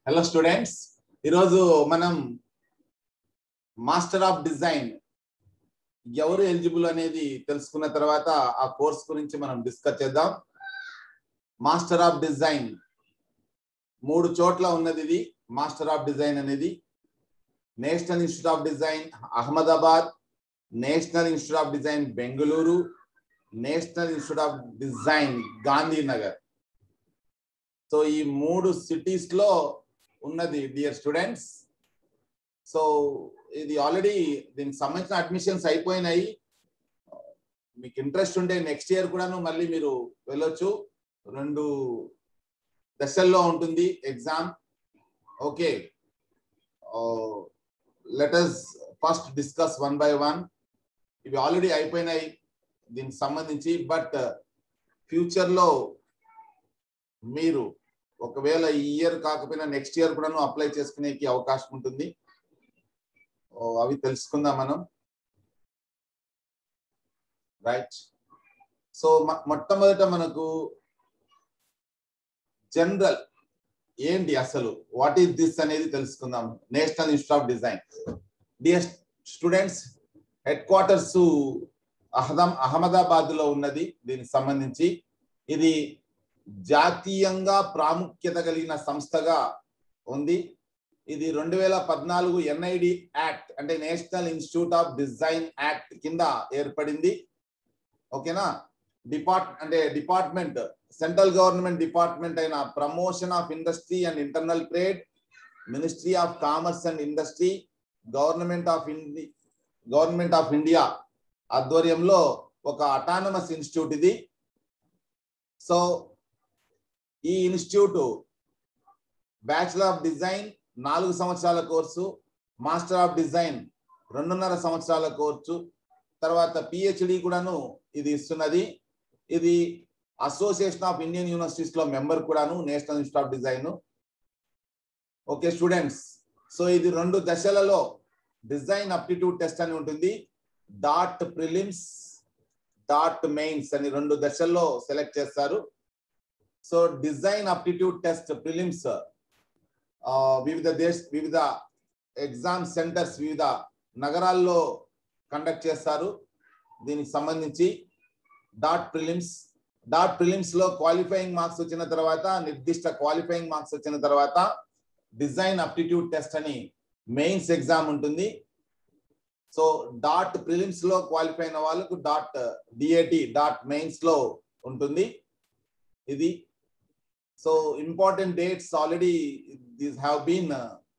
Hello students ఈరోజు మనం master of design ఎవరు ఎలిజిబుల్ అనేది తెలుసుకున్న తర్వాత ఆ కోర్స్ గురించి మనం డిస్కస్ చేద్దాం మాస్టర్ ఆఫ్ డిజైన్ మూడు చోట్ల ఉన్నది ఇది మాస్టర్ ఆఫ్ డిజైన్ అనేది national institute of design Ahmedabad national institute of design Bengaluru national institute of design Gandhinagar so ఈ మూడు సిటీస్ లో ఉన్నది డియర్ స్టూడెంట్స్ సో ఇది ఆల్రెడీ దీనికి సంబంధించిన అడ్మిషన్స్ అయిపోయినాయి మీకు ఇంట్రెస్ట్ ఉంటే నెక్స్ట్ ఇయర్ కూడాను మళ్ళీ మీరు వెళ్ళొచ్చు రెండు దశల్లో ఉంటుంది exam okay let's first discuss one by one ఇవి ఆల్రెడీ అయిపోయినాయి దీనికి సంబంధించి బట్ ఫ్యూచర్లో మీరు ఒకవేళ ఈ ఇయర్ కాకపోయినా నెక్స్ట్ ఇయర్ కూడాను అప్లై చేసుకునేకి అవకాశం ఉంటుంది అవి తెలుసుకుందాం మనం రైట్ సో మొట్టమొదట మనకు జనరల్ ఏంటి అసలు వాట్ ఈస్ దిస్ అనేది తెలుసుకుందాం national institute of design dear students head quarters అహదం అహ్మదాబాద్ లో ఉన్నది దీనికి సంబంధించి ఇది జాతీయంగా ప్రాముఖ్యత కలిగిన సంస్థగా ఉంది ఇది రెండు వేల పద్నాలుగు ఎన్ఐడి యాక్ట్ అంటే national institute of design act కింద ఏర్పడింది ఓకేనా డిపార్ట్ అంటే డిపార్ట్మెంట్ సెంట్రల్ గవర్నమెంట్ డిపార్ట్మెంట్ అయిన promotion of industry and internal trade ministry of commerce and industry government of ఇండి గవర్నమెంట్ ఆఫ్ ఇండియా ఆధ్వర్యంలో ఒక అటానమస్ ఇన్స్టిట్యూట్ ఇది సో ఈ ఇన్స్టిట్యూట్ బ్యాచులర్ ఆఫ్ డిజైన్ నాలుగు సంవత్సరాల కోర్సు మాస్టర్ ఆఫ్ డిజైన్ రెండున్నర సంవత్సరాల కోర్సు తర్వాత పిహెచ్డి కూడాను ఇది ఇస్తున్నది ఇది అసోసియేషన్ ఆఫ్ ఇండియన్ యూనివర్సిటీస్ లో మెంబర్ కూడాను national institute of design okay students so ఇది రెండు దశలలో డిజైన్ అప్టిట్యూడ్ టెస్ట్ అని ఉంటుంది డాట్ ప్రిలిమ్స్ డాట్ మెయిన్స్ అని రెండు దశల్లో సెలెక్ట్ చేస్తారు so design aptitude test prelims వివిధ దేశ వివిధ ఎగ్జామ్ సెంటర్స్ వివిధ నగరాల్లో కండక్ట్ చేస్తారు దీనికి సంబంధించి డాట్ ప్రిలిమ్స్ డాట్ ప్రిలిమ్స్ లో క్వాలిఫైయింగ్ మార్క్స్ వచ్చిన తర్వాత నిర్దిష్ట క్వాలిఫైయింగ్ మార్క్స్ వచ్చిన తర్వాత డిజైన్ అప్టిట్యూడ్ టెస్ట్ అని మెయిన్స్ ఎగ్జామ్ ఉంటుంది సో డాట్ ప్రిలిమ్స్ లో క్వాలిఫై అయిన వాళ్ళకు డాట్ డిఏటి డాట్ మెయిన్స్ లో ఉంటుంది ఇది so important dates already these have been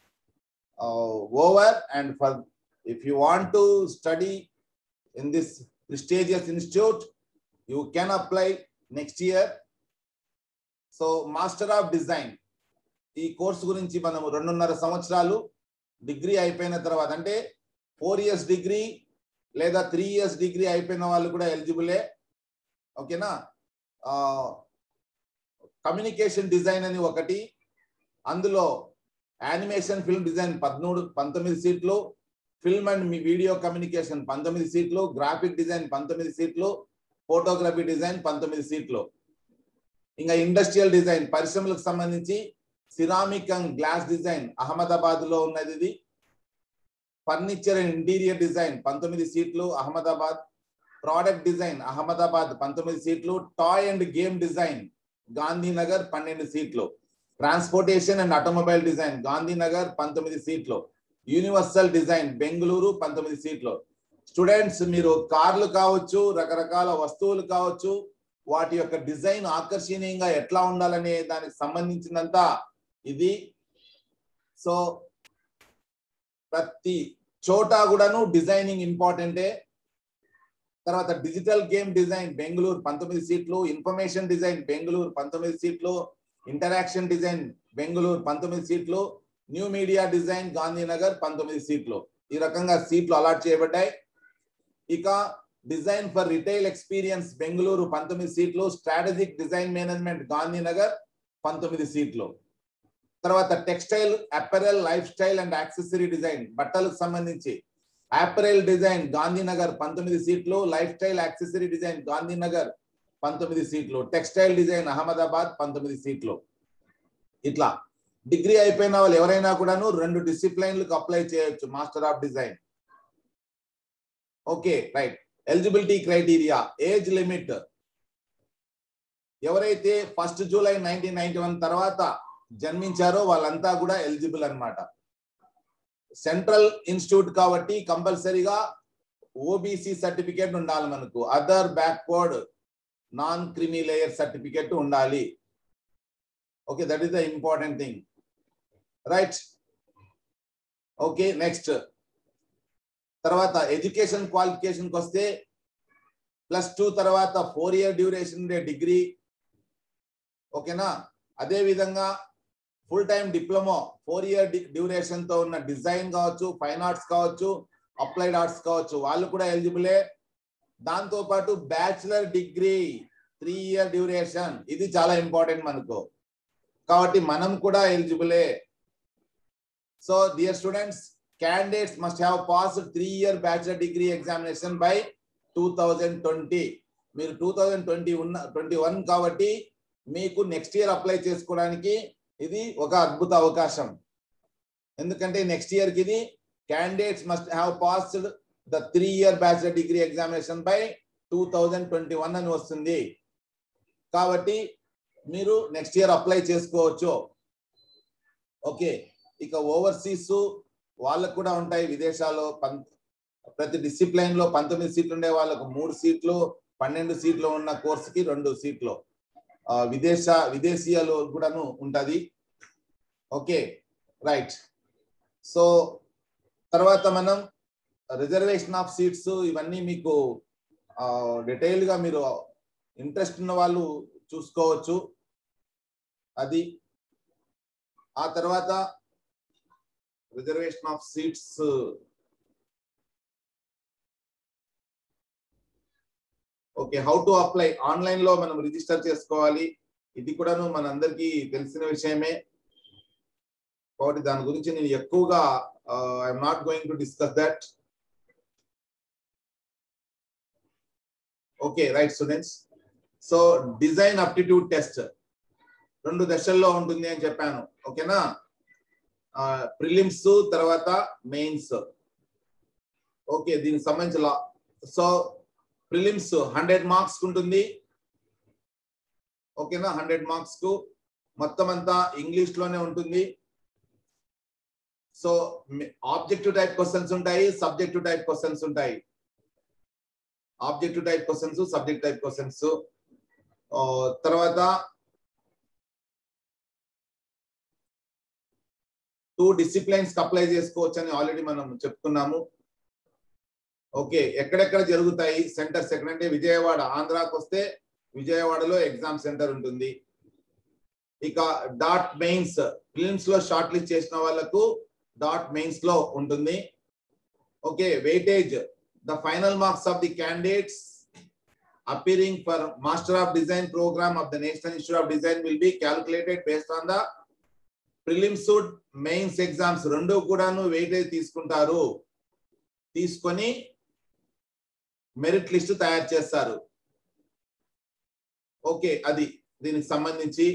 over and for if you want to study in this prestigious institute you can apply next year so master of design ఈ course గురించి మనం రెండున్నర సంవత్సరాలు degree అయిపోయిన తర్వాత అంటే ఫోర్ ఇయర్స్ డిగ్రీ లేదా three years degree అయిపోయిన వాళ్ళు కూడా ఎలిజిబులే ఓకేనా కమ్యూనికేషన్ డిజైన్ అని ఒకటి అందులో యానిమేషన్ ఫిల్మ్ డిజైన్ పదమూడు పంతొమ్మిది సీట్లు ఫిల్మ్ అండ్ వీడియో కమ్యూనికేషన్ పంతొమ్మిది సీట్లు గ్రాఫిక్ డిజైన్ పంతొమ్మిది సీట్లు ఫోటోగ్రఫీ డిజైన్ పంతొమ్మిది సీట్లు ఇంకా ఇండస్ట్రియల్ డిజైన్ పరిశ్రమలకు సంబంధించి ceramic and glass design Ahmedabad లో ఉన్నది ఇది ఫర్నిచర్ అండ్ ఇంటీరియర్ డిజైన్ పంతొమ్మిది సీట్లు అహ్మదాబాద్ ప్రోడక్ట్ డిజైన్ అహ్మదాబాద్ పంతొమ్మిది సీట్లు toy and game design Gandhinagar పన్నెండు సీట్లు transportation and automobile design Gandhinagar పంతొమ్మిది సీట్లు యూనివర్సల్ డిజైన్ బెంగళూరు పంతొమ్మిది సీట్లు స్టూడెంట్స్ మీరు కార్లు కావచ్చు రకరకాల వస్తువులు కావచ్చు వాటి యొక్క డిజైన్ ఆకర్షణీయంగా ఎట్లా ఉండాలనే దానికి సంబంధించినంత ఇది సో ప్రతి చోట కూడాను డిజైనింగ్ ఇంపార్టెంటే తర్వాత డిజిటల్ గేమ్ డిజైన్ బెంగళూరు పంతొమ్మిది సీట్లు ఇన్ఫర్మేషన్ డిజైన్ బెంగళూరు పంతొమ్మిది సీట్లు ఇంటరాక్షన్ డిజైన్ బెంగళూరు పంతొమ్మిది సీట్లు న్యూ మీడియా డిజైన్ గాంధీనగర్ పంతొమ్మిది సీట్లు ఈ రకంగా సీట్లు అలాట్ చేయబడ్డాయి ఇక design for retail experience Bengaluru పంతొమ్మిది సీట్లు స్ట్రాటజిక్ డిజైన్ మేనేజ్మెంట్ గాంధీనగర్ పంతొమ్మిది సీట్లు తర్వాత textile apparel life style and accessory design బట్టలకు సంబంధించి అపెరల్ డిజైన్ గాంధీనగర్ పంతొమ్మిది సీట్లు life style accessory design Gandhinagar పంతొమ్మిది సీట్లు టెక్స్టైల్ డిజైన్ అహ్మదాబాద్ పంతొమ్మిది సీట్లు ఇట్లా డిగ్రీ అయిపోయిన వాళ్ళు ఎవరైనా కూడాను రెండు డిసిప్లైన్లకు అప్లై చేయొచ్చు master of design okay right eligibility criteria age limit ఎవరైతే first July nineteen ninety one తర్వాత జన్మించారో వాళ్ళంతా కూడా ఎలిజిబుల్ అన్నమాట సెంట్రల్ ఇన్స్టిట్యూట్ కాబట్టి కంపల్సరీగా ఓబీసీ సర్టిఫికేట్ ఉండాలి మనకు other backward non creamy layer certificate ఉండాలి okay that is the important thing right okay next తర్వాత ఎడ్యుకేషన్ క్వాలిఫికేషన్కి వస్తే ప్లస్ టూ తర్వాత ఫోర్ ఇయర్ డ్యూరేషన్ ఉండే డిగ్రీ ఓకేనా అదే విధంగా full time diploma four year duration తో ఉన్న డిజైన్ కావచ్చు ఫైన్ ఆర్ట్స్ కావచ్చు అప్లైడ్ ఆర్ట్స్ కావచ్చు వాళ్ళు కూడా ఎలిజిబులే దాంతో పాటు bachelor degree three year duration ఇది చాలా ఇంపార్టెంట్ మనకు కాబట్టి మనం కూడా ఎలిజిబులే so dear students candidates must have pass three year bachelor degree examination by two thousand twenty మీరు టూ థౌజండ్ ట్వంటీ ఉన్న ట్వంటీ వన్ కాబట్టి మీకు నెక్స్ట్ ఇయర్ అప్లై చేసుకోవడానికి ఇది ఒక అద్భుత అవకాశం ఎందుకంటే నెక్స్ట్ ఇయర్ కి ఇది candidates must have passed the three year bachelor degree examination by two thousand twenty one అని వస్తుంది కాబట్టి మీరు నెక్స్ట్ ఇయర్ అప్లై చేసుకోవచ్చు ఓకే ఇక ఓవర్సీస్ వాళ్ళకు కూడా ఉంటాయి విదేశాల్లో పం- ప్రతి డిసిప్లైన్ లో పంతొమ్మిది సీట్లు ఉండే వాళ్ళకు మూడు సీట్లు పన్నెండు సీట్లు ఉన్న కోర్సుకి రెండు సీట్లు ఆ, విదేశ విదేశీయాలు కూడాను ఉంటది ఓకే రైట్ సో తర్వాత మనం రిజర్వేషన్ ఆఫ్ సీట్స్ ఇవన్నీ మీకు డీటెయిల్ గా మీరు ఇంట్రెస్ట్ ఉన్న వాళ్ళు చూసుకోవచ్చు అది ఆ తర్వాత reservation of seats okay how to apply online లో మనం రిజిస్టర్ చేసుకోవాలి ఇది కూడాను మనందరికీ తెలిసిన విషయమే కాబట్టి దాని గురించి నేను ఎక్కువగా I'm not going to discuss that okay right students so design aptitude test రెండు దశల్లో ఉంటుంది అని చెప్పాను ఓకేనా ప్రిలిమ్స్ తర్వాత మెయిన్స్ ఓకే దీనికి సంబంధించి లా సో ప్రిలిమ్స్ హండ్రెడ్ మార్క్స్ ఉంటుంది ఓకేనా హండ్రెడ్ మార్క్స్ కు మొత్తం అంతా ఇంగ్లీష్ లోనే ఉంటుంది సో ఆబ్జెక్టివ్ టైప్ క్వశ్చన్స్ ఉంటాయి సబ్జెక్టివ్ టైప్ క్వశ్చన్స్ ఉంటాయి objective type questions subject type questions తర్వాత టూ డిసిప్లైన్స్ అప్లై చేసుకోవచ్చు అని ఆల్రెడీ మనం చెప్తున్నాము ఓకే ఎక్కడెక్కడ జరుగుతాయి సెంటర్స్ ఎక్కడంటే విజయవాడ ఆంధ్రాకి వస్తే విజయవాడలో ఎగ్జామ్ సెంటర్ ఉంటుంది ఇక డాట్ మెయిన్స్ ఫిలిమ్స్ లో షార్ట్ లిస్ట్ చేసిన వాళ్ళకు డాట్ మెయిన్స్ లో ఉంటుంది okay weightage the final marks of the candidates appearing for Master of Design program of the National Institute of Design will be calculated based on the prelims mains exams రెండు కూడాను weightage తీసుకుంటారు తీసుకొని merit list తయారు చేస్తారు okay అది దీనికి సంబంధించి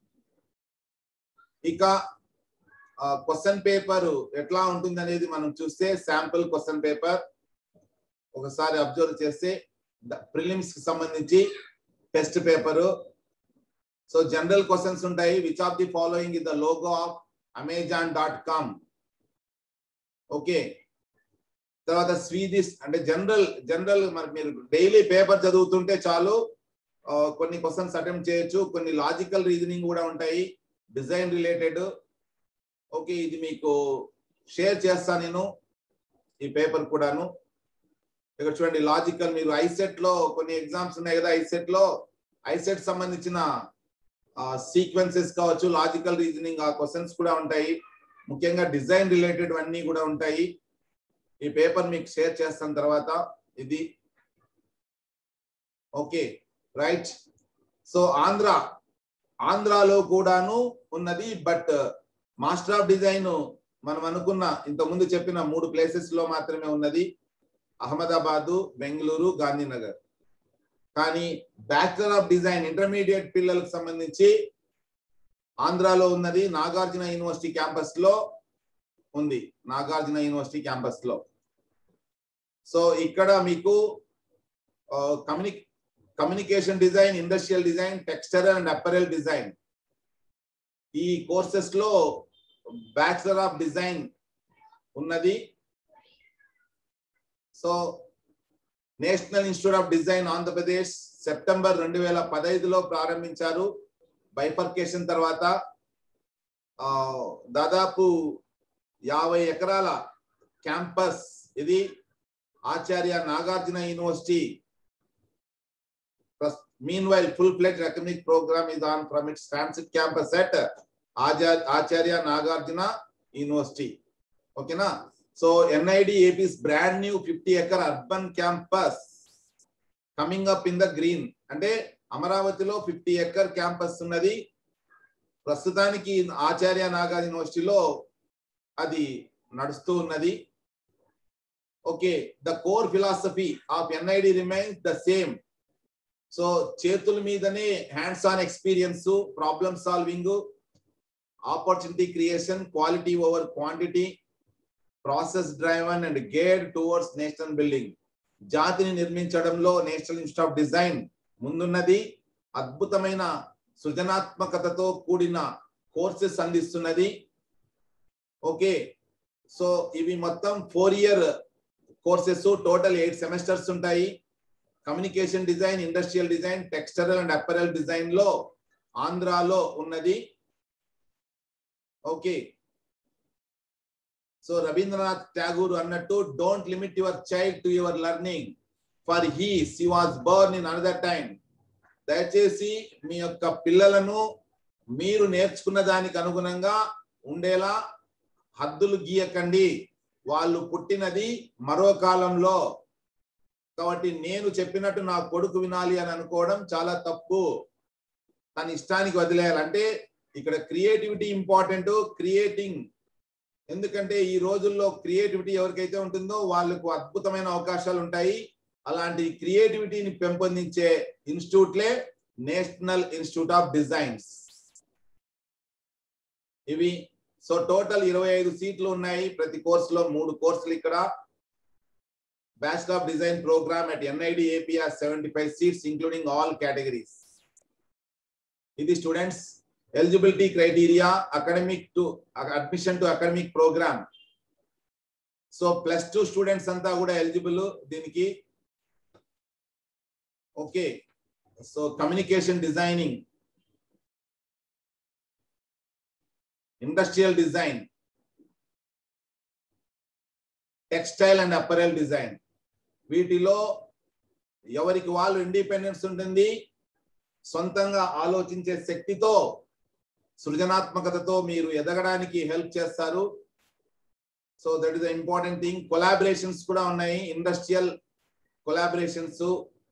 ఇక క్వశ్చన్ పేపర్ ఎట్లా ఉంటుంది అనేది మనం చూస్తే శాంపుల్ క్వశ్చన్ పేపర్ ఒకసారి అబ్జర్వ్ చేస్తే ప్రిలిమ్స్ కి సంబంధించి test paper so general questions ఉంటాయి which of the following is the logo of Amazon dot com okay తర్వాత స్వీదిస్ అంటే జనరల్ జనరల్ మరి మీరు డైలీ పేపర్ చదువుతుంటే చాలు ఆ, కొన్ని క్వశ్చన్స్ అటెంప్ట్ చేయొచ్చు కొన్ని లాజికల్ రీజనింగ్ కూడా ఉంటాయి డిజైన్ రిలేటెడ్ ఓకే ఇది మీకు షేర్ చేస్తా నేను ఈ పేపర్ కూడాను ఇక్కడ చూడండి లాజికల్ మీరు ఐసెట్ లో కొన్ని ఎగ్జామ్స్ ఉన్నాయి కదా ఐసెట్ లో ఐసెట్ సంబంధించిన సీక్వెన్సెస్ కావచ్చు లాజికల్ రీజనింగ్ ఆ క్వశ్చన్స్ కూడా ఉంటాయి ముఖ్యంగా డిజైన్ రిలేటెడ్ అన్ని కూడా ఉంటాయి ఈ పేపర్ మీకు షేర్ చేస్తాను తర్వాత ఇది ఓకే రైట్ సో ఆంధ్ర ఆంధ్రాలో కూడాను ఉన్నది బట్ మాస్టర్ ఆఫ్ డిజైన్ మనం అనుకున్న ఇంత ముందు చెప్పిన మూడు ప్లేసెస్ లో మాత్రమే ఉన్నది అహ్మదాబాదు బెంగళూరు గాంధీనగర్ కానీ బ్యాచులర్ ఆఫ్ డిజైన్ ఇంటర్మీడియట్ పిల్లలకు సంబంధించి ఆంధ్రాలో ఉన్నది నాగార్జున యూనివర్సిటీ క్యాంపస్ లో ఉంది నాగార్జున యూనివర్సిటీ క్యాంపస్ లో సో ఇక్కడ మీకు కమ్యూని communication design industrial design textile and apparel design ఈ కోర్సెస్ లో బ్యాచిలర్ ఆఫ్ డిజైన్ ఉన్నది so national institute of design Andhra Pradesh September రెండు వేల పదహైదులో ప్రారంభించారు బైఫర్కేషన్ తర్వాత ఆ, దాదాపు యాభై ఎకరాల క్యాంపస్ ఇది Acharya Nagarjuna university meanwhile full-fledged academic program is on from its transit campus at Aja- Acharya Nagarjuna University. Okay, na? So NID AP's brand new 50 acre urban campus coming up in the green. అంటే అమరావతిలో fifty acre campus ఉన్నది ప్రస్తుతానికి ఆచార్య నాగా యూనివర్సిటీలో అది నడుస్తూ ఉన్నది okay the core philosophy of NID remains the same so చేతుల మీదనే hands on experience problem solving opportunity creation quality over quantity process driven and gear towards national building జాతిని నిర్మించడంలో నేషనల్ ఇన్స్టిట్యూట్ ఆఫ్ డిజైన్ ముందున్నది అద్భుతమైన సృజనాత్మకతతో కూడిన courses అందిస్తున్నది okay so ఇవి మొత్తం four year courses total eight semesters ఉంటాయి communication design industrial design textile and apparel design లో ఆంధ్రాలో ఉన్నది ఓకే సో రవీంద్రనాథ్ ఠాగూర్ అన్నట్టు don't limit your child to your learning for his he was born in another time దయచేసి మీ యొక్క పిల్లలను మీరు నేర్చుకున్న దానికి అనుగుణంగా ఉండేలా హద్దులు గీయకండి వాళ్ళు పుట్టినది మరో కాలంలో కాబట్టి నేను చెప్పినట్టు నా కొడుకు వినాలి అని అనుకోవడం చాలా తప్పు తన ఇష్టానికి వదిలేయాలి అంటే ఇక్కడ క్రియేటివిటీ ఇంపార్టెంట్ క్రియేటింగ్ ఎందుకంటే ఈ రోజుల్లో క్రియేటివిటీ ఎవరికైతే ఉంటుందో వాళ్ళకు అద్భుతమైన అవకాశాలు ఉంటాయి అలాంటి క్రియేటివిటీని పెంపొందించే ఇన్స్టిట్యూట్లే నేషనల్ ఇన్స్టిట్యూట్ ఆఫ్ డిజైన్స్ ఇవి సో టోటల్ ఇరవై ఐదు సీట్లు ఉన్నాయి ప్రతి కోర్సులో మూడు కోర్సులు ఇక్కడ Bachelor of Design program at NID AP has 75 seats, including all categories. ఇది students eligibility criteria academic to admission to academic programme so plus two students అంతా కూడా ఎలిజిబుల్ దీనికి okay so communication designing industrial design textile and apparel design వీటిలో ఎవరికి వాళ్ళు independence ఉంటుంది సొంతంగా ఆలోచించే శక్తితో సృజనాత్మకతతో మీరు ఎదగడానికి హెల్ప్ చేస్తారు so that is important thing collaborations కూడా ఉన్నాయి ఇండస్ట్రియల్ కొలాబరేషన్స్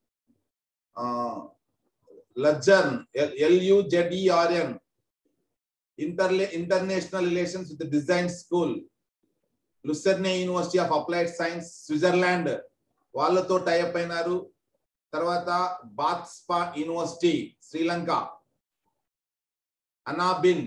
లజ్జర్న్ ఎల్యుజెడ్ఈఆర్ఎన్ ఇంటర్లే international relations with design school Lucerne university of applied science Switzerland వాళ్ళతో టైప్ అయినారు తర్వాత Bath Spa university Sri Lanka Anabin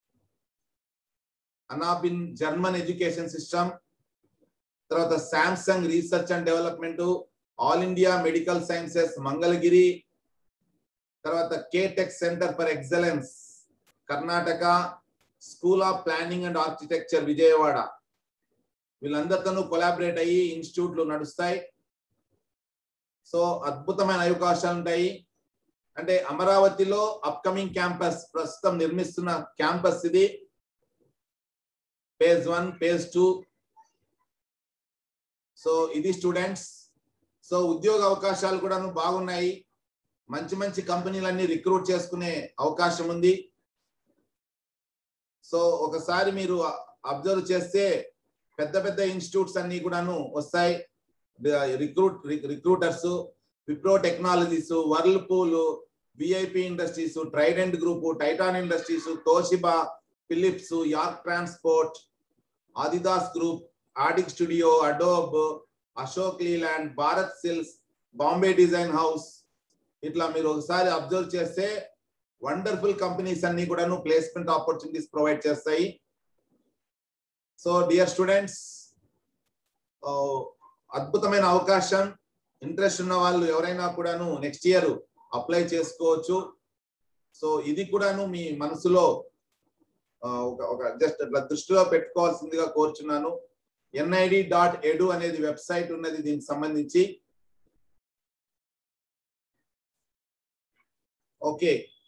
Anabin German education system తర్వాత Samsung research and development all India medical sciences Mangalagiri తర్వాత K tech centre for excellence Karnataka school of planning and architecture Vijayawada వీళ్ళందరితోనూ collaborate అయ్యి ఇన్స్టిట్యూట్లు నడుస్తాయి so అద్భుతమైన అవకాశాలు ఉంటాయి అంటే అమరావతిలో అప్కమింగ్ క్యాంపస్ ప్రస్తుతం నిర్మిస్తున్న క్యాంపస్ ఇది phase one phase two so ఇది స్టూడెంట్స్ సో ఉద్యోగ అవకాశాలు కూడా బాగున్నాయి మంచి మంచి కంపెనీలన్నీ రిక్రూట్ చేసుకునే అవకాశం ఉంది సో ఒకసారి మీరు అబ్జర్వ్ చేస్తే పెద్ద పెద్ద ఇన్స్టిట్యూట్స్ అన్ని కూడాను వస్తాయి recruit recruiters Wipro technologies Whirlpool VIP industries Trident group Titan industries Toshiba Philips York transport Adidas group ఆడిక్ studio Adobe Ashok Leyland Bharat సిల్స్ బాంబే డిజైన్ హౌస్ ఇట్లా మీరు ఒకసారి అబ్జర్వ్ చేస్తే వండర్ఫుల్ కంపెనీస్ అన్ని కూడాను ప్లేస్మెంట్ ఆపర్చునిటీస్ ప్రొవైడ్ చేస్తాయి సో డియర్ స్టూడెంట్స్ అద్భుతమైన అవకాశం ఇంట్రెస్ట్ ఉన్న వాళ్ళు ఎవరైనా కూడాను నెక్స్ట్ ఇయర్ అప్లై చేసుకోవచ్చు సో ఇది కూడాను మీ మనసులో ఆ, ఒక ఒక జస్ట్ అట్లా దృష్టిలో పెట్టుకోవాల్సిందిగా కోరుచున్నాను ఎన్ఐడి డాట్ ఎడు అనేది వెబ్సైట్ ఉన్నది దీనికి సంబంధించి ఓకే